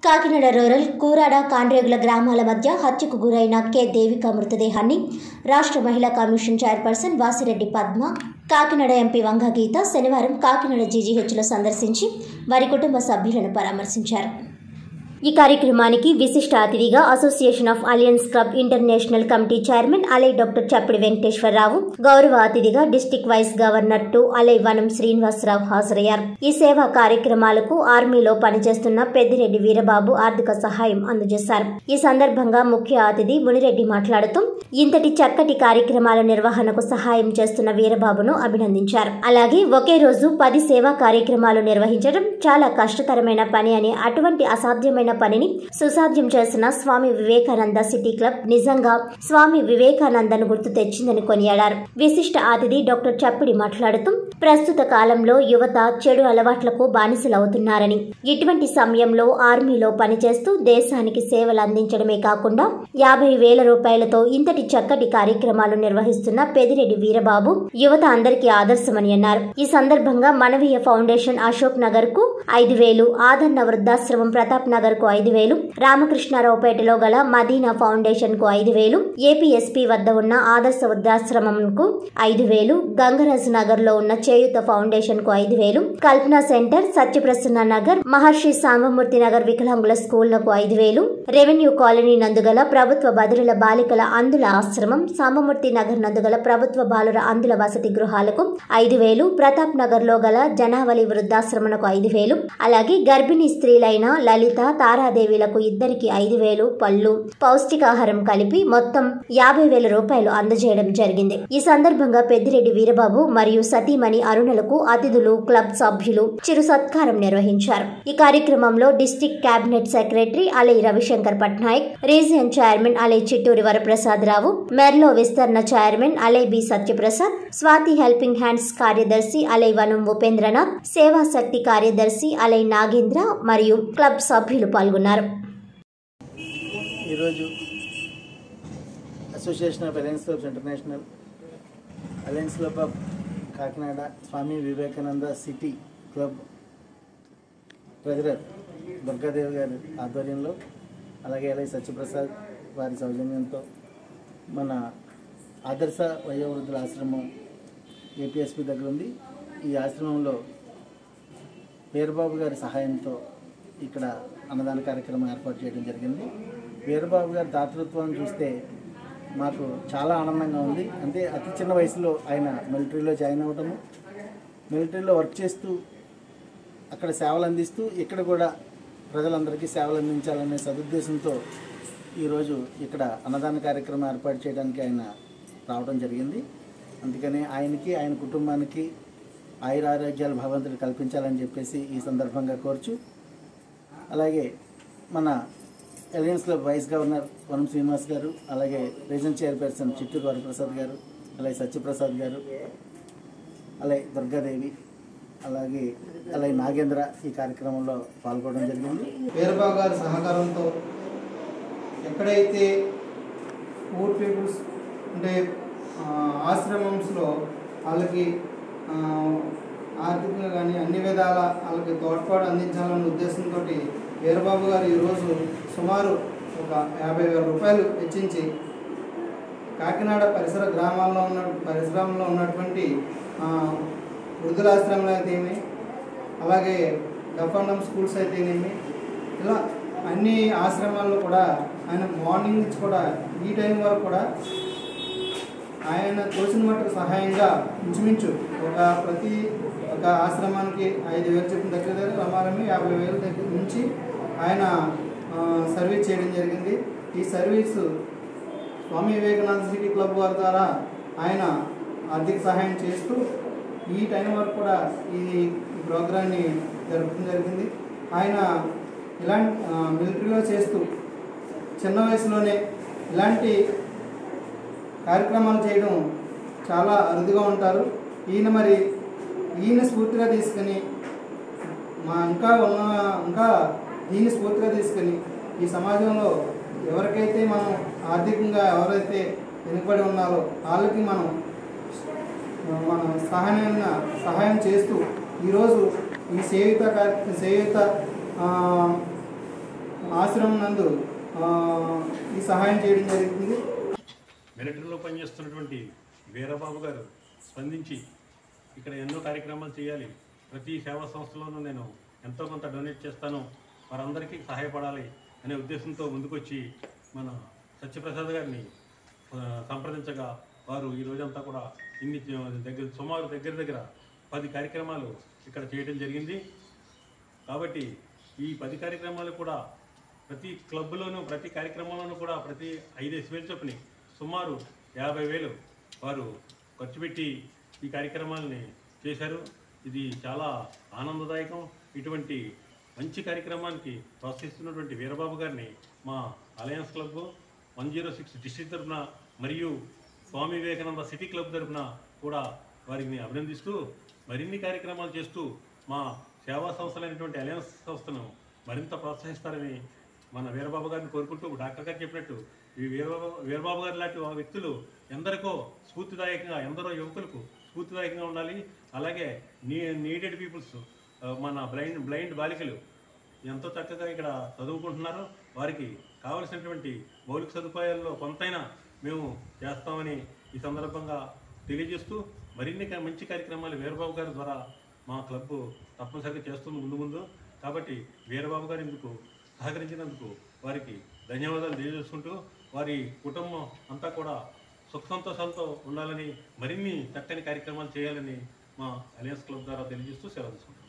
Kakinada rural కూరాడ Kandregula గ్రామాల మధ్య హత్యకు గురైన కె దేవిక మృతదేహాన్ని రాష్ట్ర మహిళా commission chairperson Vasireddy Padma Kakinada MP Vanga Geetha శనివారం కాకినాడ జీజీహెచ్లో సందర్శించి వారి కుటుంబ సభ్యులను పరామర్శించారు ఈ కార్యక్రమానికి విశిష్ట అతిథిగా association of alliance club international committee chairman Alai doctor చప్పిడి వెంకటేశ్వరరావు గౌరవ అతిథిగా డిస్టిక్ వైస్ గవర్నర్ టు అలై వనం శ్రీనివాసరావు హాజరయ్యారు ఈ సేవా కార్యక్రమాలకు ఆర్మీలో పనిచేస్తున్న పెద్దిరెడ్డి వీరబాబు ఆర్థిక సహాయం అందజేశారు ఈ సందర్భంగా ముఖ్య అతిథి మునిరెడ్డి మాట్లాడుతూ ఇంతటి చక్కటి కార్యక్రమాల నిర్వహణకు సహాయం చేస్తున్న వీరబాబును అభినందించారు అలాగే ఒకే రోజు పది సేవా కార్యక్రమాలు నిర్వహించడం చాలా కష్టతరమైన పని అని అటువంటి అసాధ్యమైన పనిని సుసాధ్యం చేసిన స్వామి వివేకానంద సిటీ క్లబ్ నిజంగా స్వామి వివేకానందను గుర్తు తెచ్చిందని కొనియాడారు విశిష్ట అతిథి డాక్టర్ చప్పిడి మాట్లాడుతూ ప్రస్తుత కాలంలో యువత చెడు అలవాట్లకు బానిసలవుతున్నారని ఇటువంటి సమయంలో ఆర్మీలో పనిచేస్తూ దేశానికి సేవలు అందించడమే కాకుండా యాభై వేల రూపాయలతో ఇంతటి చక్కటి కార్యక్రమాలు నిర్వహిస్తున్న పెదిరెడ్డి వీరబాబు యువత అందరికీ ఆదర్శమని అన్నారు ఈ సందర్భంగా మనవీయ ఫౌండేషన్ అశోక్ నగర్ కు ఐదు వేలు ఆదన్న వృద్ధాశ్రమం ప్రతాప్ నగర్ కు ఐదు వేలు రామకృష్ణారావుపేటలో గల మదీనా ఫౌండేషన్ కు ఐదు వేలు ఏపీఎస్పీ వద్ద ఉన్న ఆదర్శ వృద్ధాశ్రమం కు ఐదు వేలు గంగరాజ్ నగర్ లో ఉన్న చేయుత ఫౌండేషన్ కు ఐదు వేలు కల్పన సెంటర్ సత్యప్రసన్న నగర్ మహర్షి సాంబమూర్తి నగర్ వికలాంగుల స్కూళ్లకు ఐదు వేలు రెవెన్యూ కాలనీ నందుగల ప్రభుత్వ బదురుల బాలికల అందుల ఆశ్రమం సాంబమూర్తి నగర్ నందుగల ప్రభుత్వ బాలుర అందుల వసతి గృహాలకు ఐదు వేలు ప్రతాప్ నగర్ లో గల జనావళి వృద్ధాశ్రమణకు ఐదు వేలు అలాగే గర్భిణీ స్త్రీలైన లలిత తారాదేవిలకు ఇద్దరికి ఐదు వేలు పళ్ళు పౌష్టికాహారం కలిపి మొత్తం యాభై వేల రూపాయలు అందజేయడం జరిగింది ఈ సందర్భంగా పెద్దిరెడ్డి వీరబాబు మరియు సతీమణి అరుణలకు అతిథులు క్లబ్ సభ్యులు చిరు సత్కారం నిర్వహించారు ఈ కార్యక్రమంలో district cabinet secretary ally Ravishankar Patnaik region chairman ally Chitturi Varaprasad Rao మెర్లో విస్తరణ chairman ally B Satyaprasad Swathi helping hands కార్యదర్శి అలై వనం ఉపేంద్రనాథ్ సేవా శక్తి కార్యదర్శి అలై నాగేంద్ర మరియు క్లబ్ సభ్యులు పాల్గొన్నారు ఈరోజు association of alliance clubs international alliance club of Kakinada Swami Vivekananda city club treasurer Durgadevi గారి ఆధ్వర్యంలో అలాగే ఎలై సత్యప్రసాద్ వారి సౌజన్యంతో మన ఆదర్శ వయోవృద్ధుల ఆశ్రమం ఏపీఎస్పి దగ్గర ఉంది ఈ ఆశ్రమంలో వీరబాబు గారి సహాయంతో ఇక్కడ అన్నదాన కార్యక్రమం ఏర్పాటు చేయడం జరిగింది వీరబాబు గారి దాతృత్వాన్ని చూస్తే మాకు చాలా ఆనందంగా ఉంది అంటే అతి చిన్న వయసులో ఆయన మిలిటరీలో జాయిన్ అవ్వటము మిలిటరీలో వర్క్ చేస్తూ అక్కడ సేవలు అందిస్తూ ఇక్కడ కూడా ప్రజలందరికీ సేవలు అందించాలనే సదుద్దేశంతో ఈరోజు ఇక్కడ అన్నదాన కార్యక్రమం ఏర్పాటు చేయడానికి ఆయన రావడం జరిగింది అందుకని ఆయనకి ఆయన కుటుంబానికి ఆయుర ఆరోగ్యాలు భగవంతుడు కల్పించాలని చెప్పేసి ఈ సందర్భంగా కోర్చు అలాగే మన ఎలియన్స్ క్లబ్ వైస్ గవర్నర్ వనం శ్రీనివాస్ గారు అలాగే రీజన్ చైర్పర్సన్ చిట్టూరు వరప్రసాద్ గారు అలాగే సత్యప్రసాద్ గారు అలాగే దుర్గాదేవి అలాగే అలాగే నాగేంద్ర ఈ కార్యక్రమంలో పాల్గొనడం జరిగింది వీరబాబు గారి సహకారంతో ఎక్కడైతే పూర్ పీపుల్స్ అంటే ఆశ్రమంస్లో వాళ్ళకి ఆ, ఆర్థికంగా కానీ అన్ని విధాల వాళ్ళకి తోడ్పాటు అందించాలన్న ఉద్దేశంతో వీరబాబు గారు ఈరోజు సుమారు ఒక యాభై వేల రూపాయలు వెచ్చించి కాకినాడ పరిసర గ్రామాల్లో ఉన్న పరిసరంలో ఉన్నటువంటి ఆ, వృద్ధులాశ్రమాలు అయితేమి అలాగే డఫండం స్కూల్స్ అయితేనేమి ఇలా అన్ని ఆశ్రమాల్లో కూడా ఆయన మార్నింగ్ నుంచి కూడా ఈ టైం వరకు కూడా ఆయన తోచిన మట్టుకు సహాయంగా ఇంచుమించు ఒక ప్రతి ఒక ఆశ్రమానికి ఐదు వేలు చెప్పిన దగ్గర దగ్గర రమారమి యాభై వేల దగ్గర నుంచి ఆయన ఆ, సర్వీస్ చేయడం జరిగింది ఈ service Swami Vivekananda city club వారి ద్వారా ఆయన ఆర్థిక సహాయం చేస్తూ ఈ టైం వరకు కూడా ఈ ఈ ప్రోగ్రాన్ని జరపడం జరిగింది ఆయన ఇలాంటి మిలిటరీలో చేస్తూ చిన్న వయసులోనే ఇలాంటి కార్యక్రమాలు చేయడం చాలా అరుదుగా ఉంటారు ఈయన మరి ఈయన స్ఫూర్తిగా తీసుకొని మా ఇంకా ఉన్న ఇంకా దీన్ని స్ఫూర్తిగా తీసుకొని ఈ సమాజంలో ఎవరికైతే మనం ఆర్థికంగా ఎవరైతే వెనుకబడి ఉన్నారో వాళ్ళకి మనం మన సహాయాన్ని సహాయం చేస్తూ ఈరోజు ఈ సేవిత కార్య- సేవిత ఆ, ఆశ్రమం నందు ఆ, ఈ సహాయం చేయడం జరుగుతుంది మిలిటరీలో పనిచేస్తున్నటువంటి వీరబాబు గారు స్పందించి ఇక్కడ ఎన్నో కార్యక్రమాలు చేయాలి ప్రతి సేవా సంస్థలోనూ నేను ఎంతో కొంత డొనేట్ చేస్తాను వారందరికీ సహాయపడాలి అనే ఉద్దేశంతో ముందుకొచ్చి మన సత్యప్రసాద్ గారిని ఆ, సంప్రదించగా వారు ఈ రోజంతా కూడా ఇన్ని దగ్గర సుమారు దగ్గర దగ్గర పది కార్యక్రమాలు ఇక్కడ చేయడం జరిగింది కాబట్టి ఈ పది కార్యక్రమాలు కూడా ప్రతి క్లబ్లోనూ ప్రతి కార్యక్రమంలోనూ కూడా ప్రతి ఐదేసి వేలు చొప్పున సుమారు యాభై వేలు వారు ఖర్చు పెట్టి ఈ కార్యక్రమాలని చేశారు ఇది చాలా ఆనందదాయకం ఇటువంటి మంచి కార్యక్రమానికి ప్రోత్సహిస్తున్నటువంటి వీరబాబు గారిని మా alliance club one zero six district తరఫున మరియు స్వామి వివేకానంద సిటీ క్లబ్ తరఫున కూడా వారిని అభినందిస్తూ మరిన్ని కార్యక్రమాలు చేస్తూ మా సేవా సంస్థలైనటువంటి అలయన్స్ సంస్థను మరింత ప్రోత్సహిస్తారని మన వీరబాబు గారిని కోరుకుంటూ డాక్టర్ గారు చెప్పినట్టు ఈ వీరబాబు వీరబాబు గారు లాంటి వ్యక్తులు ఎందరికో స్ఫూర్తిదాయకంగా ఎందరో యువకులకు స్ఫూర్తిదాయకంగా ఉండాలి అలాగే నీ నీడెడ్ పీపుల్స్ మన బ్లైండ్ బ్లైండ్ బాలికలు ఎంతో చక్కగా ఇక్కడ చదువుకుంటున్నారు వారికి కావలసినటువంటి మౌలిక సదుపాయాల్లో కొంతైనా మేము చేస్తామని ఈ సందర్భంగా తెలియజేస్తూ మరిన్ని కా- మంచి కార్యక్రమాలు వీరబాబు గారి ద్వారా మా క్లబ్ తప్పనిసరిగా చేస్తుంది ముందు ముందు కాబట్టి వీరబాబు గారు ఇందుకు సహకరించినందుకు వారికి ధన్యవాదాలు తెలియజేసుకుంటూ వారి కుటుంబం అంతా కూడా సుఖ సంతోషాలతో ఉండాలని మరిన్ని చక్కని కార్యక్రమాలు చేయాలని మా అలయన్స్ క్లబ్ ద్వారా తెలియజేస్తూ సేవ తీసుకుంటాం